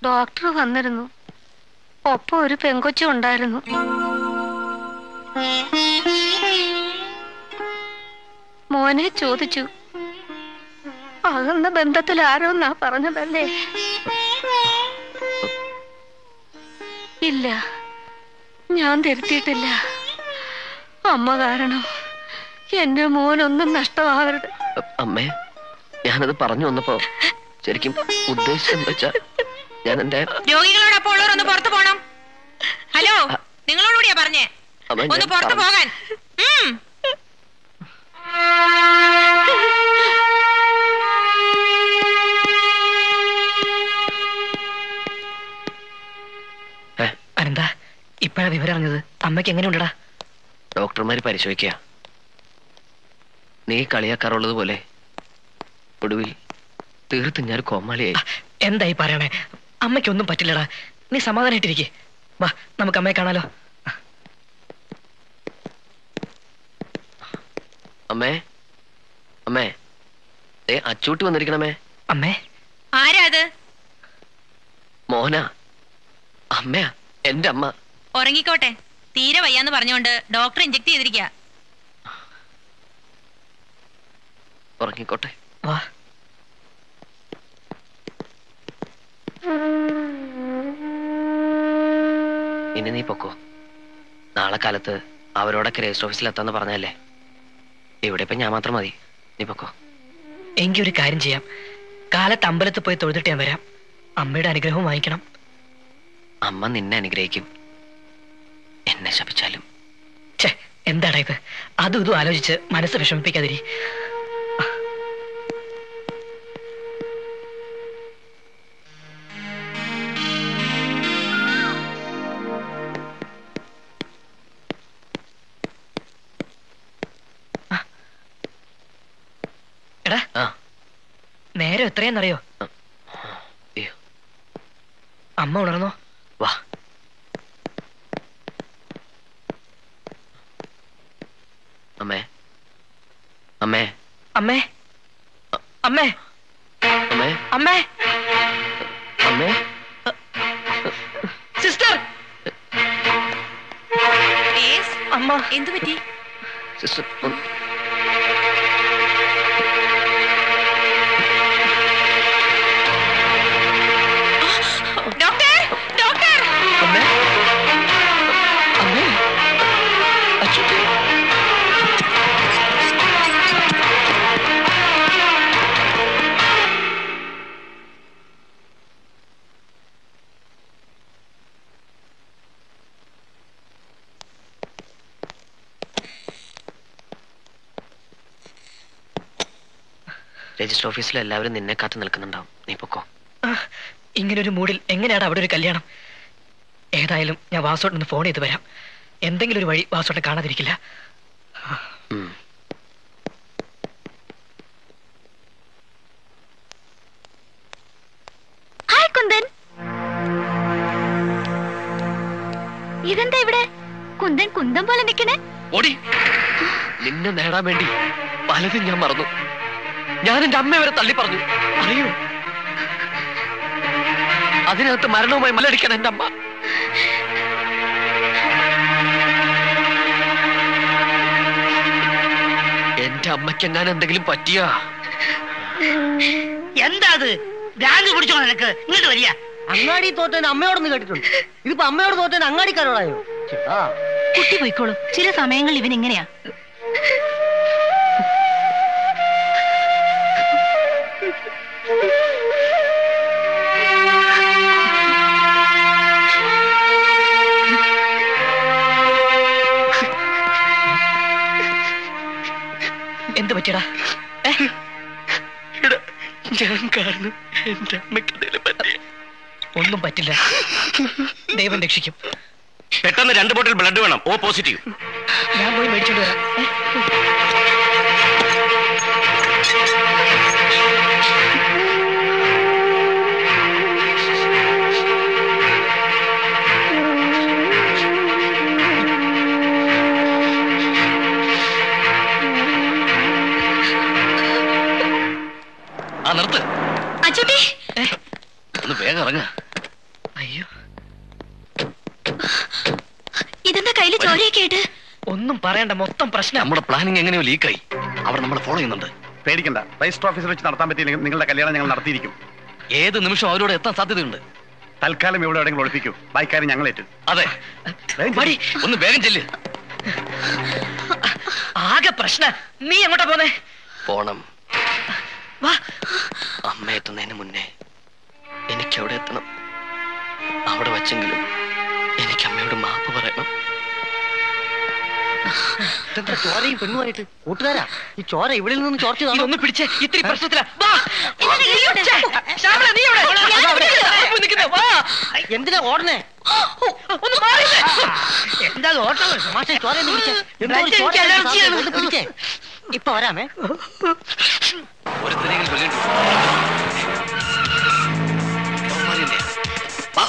Doctor വന്നിരുന്നു ഒപ്പം ഒരു പെങ്കൊച്ചും ഉണ്ടായിരുന്നു മോനെ ചോദിച്ചു അകന്ന ബന്ധത്തിൽ ആരോന്നാ പറഞ്ഞതല്ലേ ഇല്ല ഞാൻ തിരുത്തിയിട്ടില്ല അമ്മ കാരണം എന്റെ മോനൊന്നും നഷ്ടമാവരുത് അമ്മേ ഞാനത് പറഞ്ഞു വന്നപ്പോ ശരിക്കും ഉദ്ദേശിച്ചെന്ന് വെച്ചാ ഞാൻ എന്റെ രോഗികളോടൊപ്പം ഉള്ളവർ ഒന്ന് പുറത്തു പോണം ഹലോ നിങ്ങളോടുകൂടിയാ പറഞ്ഞേ അമ്മ ഞാൻ ഒന്ന് പുറത്തു പറഞ്ഞു. പോകാൻ ഉം. അനന്ത ഇപ്പഴാ വിവരം അറിഞ്ഞത് അമ്മയ്ക്ക് എങ്ങനെയുണ്ടടാ ഡോക്ടർമാര് പരിശോധിക്കുക നീ കളിയാക്കാറുള്ളത് പോലെ ഒടുവിൽ തീർത്തും ഞാൻ കോമാളിയായി എന്തായി പറയണേ അമ്മയ്ക്കൊന്നും പറ്റില്ലടാ നീ സമാധാനായിട്ടിരിക്കെ വാ നമുക്ക് അമ്മയെ കാണാലോ അമ്മേ അമ്മേ ഏ അച്ചൂട്ടി വന്നിരിക്കണമേ അമ്മേ ആരാ അത് മോന അമ്മയാ എന്റെ അമ്മ ഉറങ്ങിക്കോട്ടെ തീരെ വയ്യാന്ന് പറഞ്ഞുകൊണ്ട് ഡോക്ടർ ഇഞ്ചക്ട് ചെയ്തിരിക്കുക ഉറങ്ങിക്കോട്ടെ വാ ഇനി നീ പൊക്കോ നാളെ കാലത്ത് അവരോടൊക്കെ രജിസ്റ്റർ ഓഫീസിൽ എത്താന്ന് പറഞ്ഞല്ലേ ഇവിടെ ഇപ്പൊ ഞാൻ മാത്രം മതി നീ പൊക്കോ എങ്കിൽ ഒരു കാര്യം ചെയ്യാം കാലത്ത് അമ്പലത്തിൽ പോയി തൊഴുതിട്ട് ഞാൻ വരാം അമ്മയുടെ അനുഗ്രഹവും വാങ്ങിക്കണം അമ്മ നിന്നെ അനുഗ്രഹിക്കും എന്നെ ശപിച്ചാലും ഛേ എന്താടാ ഇത് അതും ഇതും ആലോചിച്ച് മനസ്സ് വിഷമിപ്പിക്കാതിരി എടാ ആ നേരം എത്രയെന്നറിയോ അയ്യോ അമ്മ ഉണർന്നോ വാ അമ്മേ അമ്മേ അമ്മേ അമ്മേ അമ്മേ അമ്മേ അമ്മേ സിസ്റ്റർ അമ്മ എന്തു പറ്റി സിസ്റ്റർ ഒന്ന് ഡോക്ടർ ഡോക്ടർ അമ്മേ അമ്മേ അച്ചൂട്ടി രജിസ്റ്റർ ഓഫീസിൽ എല്ലാവരും നിന്നെ കാത്തു നിൽക്കുന്നുണ്ടാവും നീ പൊക്കോ ഇങ്ങനൊരു മൂഡിൽ എങ്ങനെയാണ് അവിടെ ഒരു കല്യാണം ഏതായാലും ഞാൻ വാസോട്ടിന് ഫോൺ ചെയ്ത് വരാം എന്തെങ്കിലും ഒരു വഴി വാസോട്ടെ കാണാതിരിക്കില്ല ഉം. ഹായ് കുന്ദൻ ഇതെന്താ ഇവിടെ കുന്ദൻ കുന്തം പോലെ നിക്കണേ ഓടി നിന്നെ നേടാൻ വേണ്ടി പലതും ഞാൻ മറന്നു ഞാൻ എന്റെ അമ്മയെ വരെ തള്ളി പറഞ്ഞു അറിയൂ അതിനകത്ത് മരണവുമായി മലടിക്കാൻ എന്റെ അമ്മ എന്റെ അമ്മയ്ക്ക് എങ്ങാനും എന്തെങ്കിലും പറ്റിയാ എന്താ അത് ഭ്രാന്ത് പിടിച്ചോ നിനക്ക് ഇങ്ങോട്ട് വരിക അങ്ങാടി തോറ്റവൻ അമ്മയോടൊന്ന് കേട്ടിട്ടുണ്ട് ഇതിപ്പോ അമ്മയോട് തോറ്റവൻ അങ്ങാടിക്കാരോടായോ ചേട്ടാ കുട്ടി പോയിക്കോളൂ ചില സമയങ്ങളിൽ ഇവൻ ഇങ്ങനെയാ എന്ത് പറ്റിയടാ ഞാൻ കാരണം എന്റെ അമ്മയ്ക്ക് എന്തെങ്കിലും പറ്റിയ ഒന്നും പറ്റില്ല ദൈവം രക്ഷിക്കും പെട്ടെന്ന് രണ്ട് ബോട്ടിൽ ബ്ലഡ് വേണം ഓ പോസിറ്റീവ് ഞാൻ പോയി മേടിച്ചോണ്ട് വരാം ഏ? ആ നിർത്ത് അച്ചുട്ടി ഒന്ന് വേഗം ഇറങ്ങ അയ്യോ ഇതെന്താ കയ്യില് ചോരയൊക്കെ ആയിട്ട് ഒന്നും പറയണ്ട മൊത്തം പ്രശ്നം നമ്മുടെ പ്ലാനിങ് എങ്ങനെയോ ലീക്കായി അവർ നമ്മളെ ഫോളോ ചെയ്യുന്നുണ്ട് പേടിക്കണ്ട രജിസ്റ്റർ ഓഫീസിൽ വെച്ച് നടത്താൻ പറ്റിയില്ലെങ്കിൽ നിങ്ങളുടെ കല്യാണം ഞങ്ങൾ നടത്തിയിരിക്കും ഏത് നിമിഷം അവരോട് എത്താൻ സാധ്യതയുണ്ട് തൽക്കാലം ഇവിടെ എവിടെയെങ്കിലും ഒളിപ്പിക്കൂ ബാക്കിക്കാര്യം ഞങ്ങൾ ഏറ്റു അതെ മടി ഒന്ന് വേഗം ചെല്ല് ആകെ പ്രശ്ന നീ എങ്ങോട്ടാ പോന്നെ പോണം വാ അമ്മ എത്തുന്നതിന് മുന്നേ എനിക്ക് അവിടെ എത്തണം അവിടെ വച്ചെങ്കിലും എനിക്ക് അമ്മയോട് മാപ്പ് പറയണം ഇതെന്താ ചോരയും പെണ്ണുമായിട്ട് കൂട്ടുകാരാ ഈ ചോര ഇവിടെ നിന്ന് ചോർച്ചതാണോ ഇതൊന്ന് പിടിച്ചേ ഇത്തിരി പ്രശ്നത്തിലാ വാ ഛെ, ശ്യാമള, നീ എവിടെ? അതാ അവിടെ. പോയി നിൽക്കുന്നെ, വാ. എന്തിനാ ഓടണേ ഒന്ന് മാറിയില്ലേ? എന്താ ഓട്ടം മാഷെ ചോര ഒന്ന് പിടിച്ചേ. എന്തോ ഒരു ബ്ലഡ് ചോര എനിക്ക് അലർജിയാണ്. ഒന്ന് പിടിച്ചേ ഇപ്പൊ വരാമേ ഒരുത്തരെങ്കിലും കൊല്ലേണ്ടി അവന്മാരെന്നെ. വാ.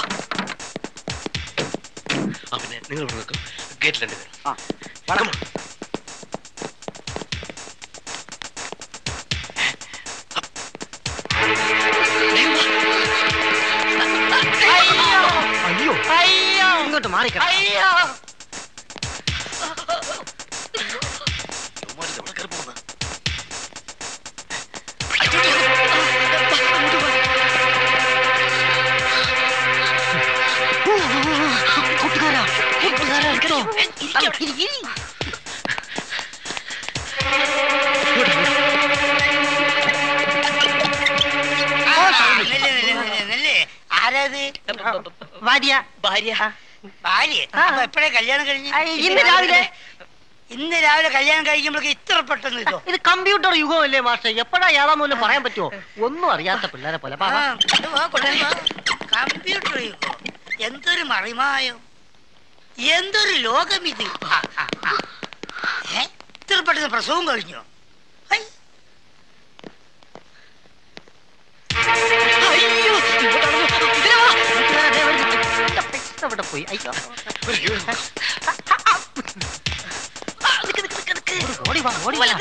ആ, പിന്നെ നിങ്ങൾ ഇവിടെ നിൽക്കും ഗേറ്റിൽ എന്റെ പേര് അയ്യോ ഇങ്ങോട്ട് മാറിക്കണം ഇവന്മാരിത് എവിടെ കയറി പോകുന്നത്? കൂട്ടുകാരാ കൂട്ടുകാരാ കേട്ടോ അല്ല, ഇരി, ഇരി. ആരാത് ഭാര്യ ഭാര്യ ഭാര്യ അപ്പൊ എപ്പോഴേ കല്യാണം കഴിഞ്ഞ് ആ, ഇന്ന് രാവിലെ ഇന്ന് രാവിലെ കല്യാണം കഴിക്കുമ്പോഴേക്ക് ഇത്ര പെട്ടെന്ന് ഇതോ ഇത് കമ്പ്യൂട്ടർ യുഗമല്ലേ മാഷെ എപ്പോഴാ ഏതാ മൂലം പറയാൻ പറ്റുമോ ഒന്നും അറിയാത്ത പിള്ളേരെ പോലെ പാ, വാ. കമ്പ്യൂട്ടർ യുഗോ എന്തൊരു മറിമായോ എന്തൊരു ലോകം ഇത് ആ, ആ, ആ. ഏ? ഇത്ര പെട്ടെന്ന് പ്രസവം കഴിഞ്ഞോ ഹൈ. അയ്യോ ഇങ്ങോട്ടാണോ? ഇതിലെ വാ. കൂട്ടുകാരാ, ദേ വരുന്നു. എന്റെ പൈസ എവിടെ പോയി അയ്യോ ഓടി വാ ഓടി വാ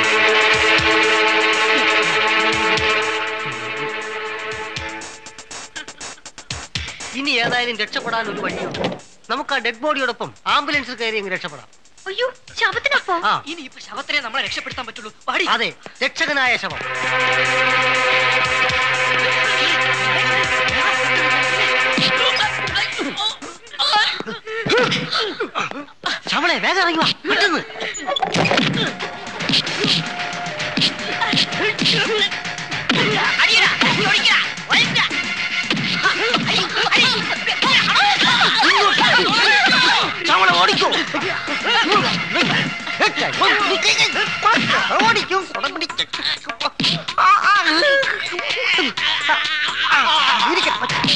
ഇനി ഏതായാലും രക്ഷപ്പെടാൻ ഒരു വഴിയുണ്ട് നമുക്ക് ആ ഡെഡ് ബോഡിയോടൊപ്പം ആംബുലൻസിൽ കയറി അങ്ങ് രക്ഷപ്പെടാം അയ്യോ ശവത്തിനപ്പോ ആ ഇനി ഇപ്പൊ ശവത്തിനെ നമ്മളെ രക്ഷപ്പെടുത്താൻ പറ്റുള്ളൂ പാടി അതെ രക്ഷകനായ ശവം ശവളെ വേഗം ഇറങ്ങി വാ പെട്ടെന്ന് ശവളെ ഓടിക്കോ ഓടിക്കും കുടം പിടിച്ച്. ആ, ആ. ഇരിക്കട്ടെ.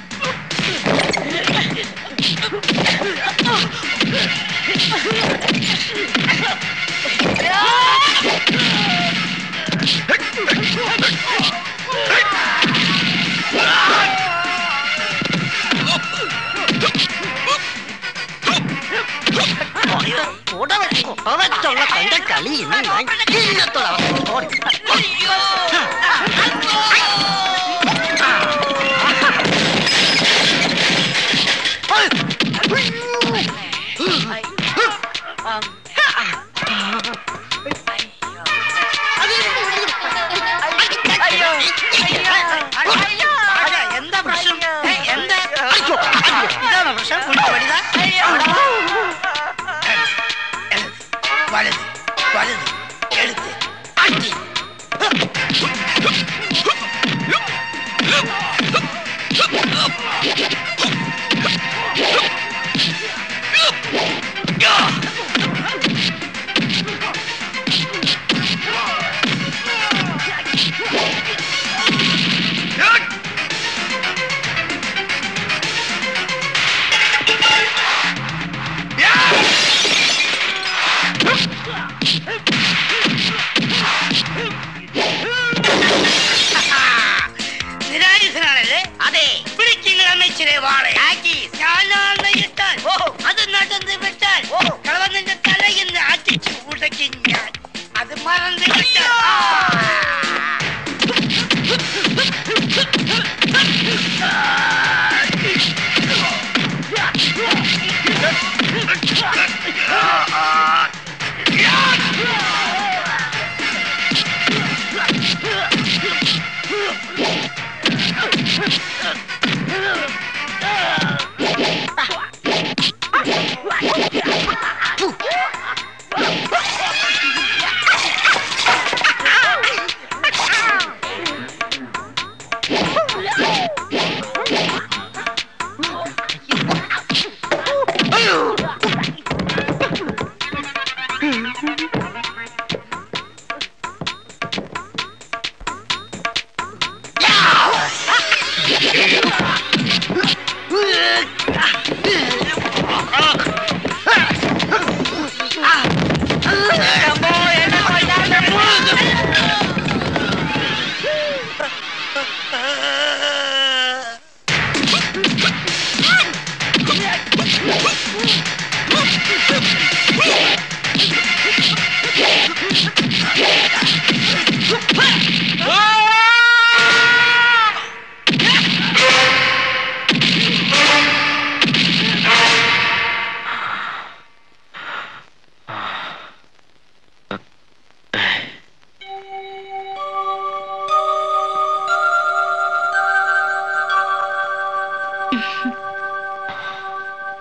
കുട വെച്ച് കുട വെച്ചുള്ള തന്റെ കളി ഇന്ന് ഞാൻ ഇന്നത്തോടെ അവസാനിപ്പിക്കും. ഓടി. ആരാ? എന്താ പ്രശ്നം ഏ, എന്താ ഇതാണോ പ്രശ്നം കുടിച്ച് വലുതാ? വലത് വലത് എടുത്ത് അടി നിരായുധനാണല്ലേ അതെ പിടിച്ചിങ്ങൾ അമ്മച്ചിരെ വാളെ ഞാനാണ് ഇട്ടാൽ അത് നടന്ന് വിട്ടാൽ കളവന്നിന്റെ തലയിൽ നിന്ന് അടിച്ചു ഉടക്കി ഞാൻ അത് മറന്ന് വിട്ടാൽ ആ.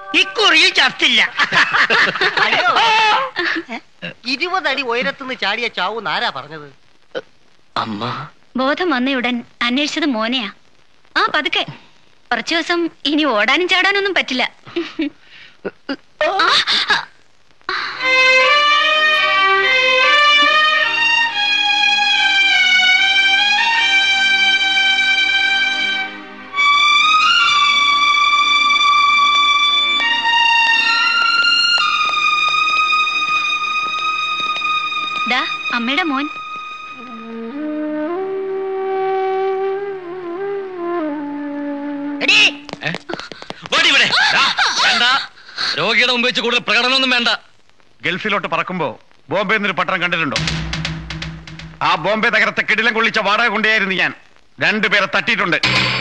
ഇക്കുറിയും ചത്തില്ല അയ്യോ ഇരുപതടി ഉയരത്തുനിന്ന് ചാടിയ ചാവൂന്ന് ആരാ പറഞ്ഞത് അമ്മ ബോധം വന്നയുടൻ അന്വേഷിച്ചത് മോനെയാ ആ പതുക്കെ കുറച്ചു ദിവസം ഇനി ഓടാനും ചാടാനൊന്നും പറ്റില്ല ദാ അമ്മയുടെ മോൻ എടീ ഇവിടെ വേണ്ട രോഗിയുടെ മുമ്പ് വെച്ച് കൂടുതൽ പ്രകടനമൊന്നും വേണ്ട ഗൾഫിലോട്ട് പറക്കുമ്പോ ബോംബെ എന്നൊരു പട്ടണം കണ്ടിട്ടുണ്ടോ ആ ബോംബെ നഗരത്തെ കിടിലം കൊള്ളിച്ച വാടക കൊണ്ടേയായിരുന്നു ഞാൻ രണ്ടുപേരെ തട്ടിയിട്ടുണ്ട്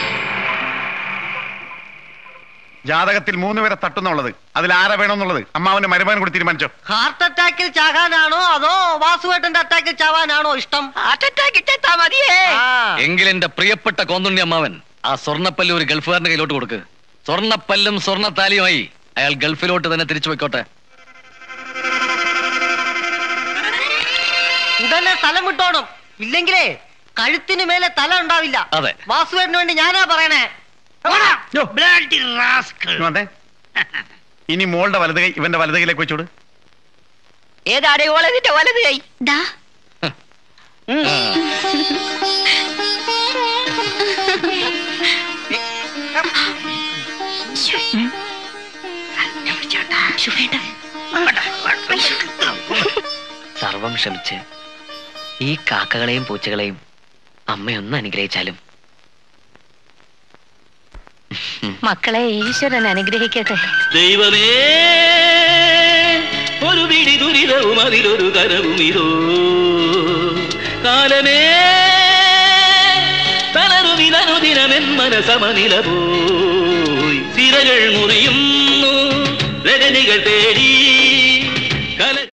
ജാതകത്തിൽ മൂന്ന് പേരെ തട്ടുന്നുള്ളത് അതിൽ ആരെ വേണമെന്നുള്ളത് അമ്മാവന്റെ മരുമാൻ കൂടി തീരുമാനിച്ചോ ഹാർട്ട് അറ്റാക്കിൽ ചാകാനാണോ അതോ വാസുവേട്ടന്റെ അറ്റാക്കിൽ ചാവാനാണോ ഇഷ്ടം ഹാർട്ട് അറ്റാക്ക് ഇട്ടാ മതിയേ ആ. എങ്കിൽ എന്റെ പ്രിയപ്പെട്ട കോന്തുണ്ണി അമ്മാവൻ ആ സ്വർണ്ണപ്പല്ല് ഒരു ഗൾഫുകാരന്റെ കയ്യിലോട്ട് കൊടുക്ക് സ്വർണ്ണപ്പല്ലും സ്വർണ്ണത്താലിയുമായി അയാൾ ഗൾഫിലോട്ട് തന്നെ തിരിച്ചു പോയിക്കോട്ടെ ഉടനെ സ്ഥലം വിട്ടോണം ഇല്ലെങ്കിലേ കഴുത്തിന് മേലെ തല ഉണ്ടാവില്ല അതെ. വാസുവേട്ടന് വേണ്ടി ഞാനാ പറയണേ യ്യോ. ബ്ലഡി റാസ്കൽ ഇങ്ങ് വന്നേ ഇനി മോളുടെ വലത് കൈ ഇവന്റെ വലത് കൈയിലേക്ക് വെച്ചോട് ഏതാടേ ഓളെ നിന്റെ വലത് കൈ ദാ ശുഭേട്ട സർവം ക്ഷമിച്ച് ഈ കാക്കകളെയും പൂച്ചകളെയും അമ്മയൊന്ന് അനുഗ്രഹിച്ചാലും മക്കളെ ഈശ്വരൻ അനുഗ്രഹിക്കട്ടെ ദൈവമേ ഒരു പിടി ദുരിതവും അതിലൊരു കരവും ഇതോ കാലമേ തളരുമിതനുദിനമെൻ മനസമനില പോയി സിരകൾ മുറിയുന്നു രജനികൾ തേടി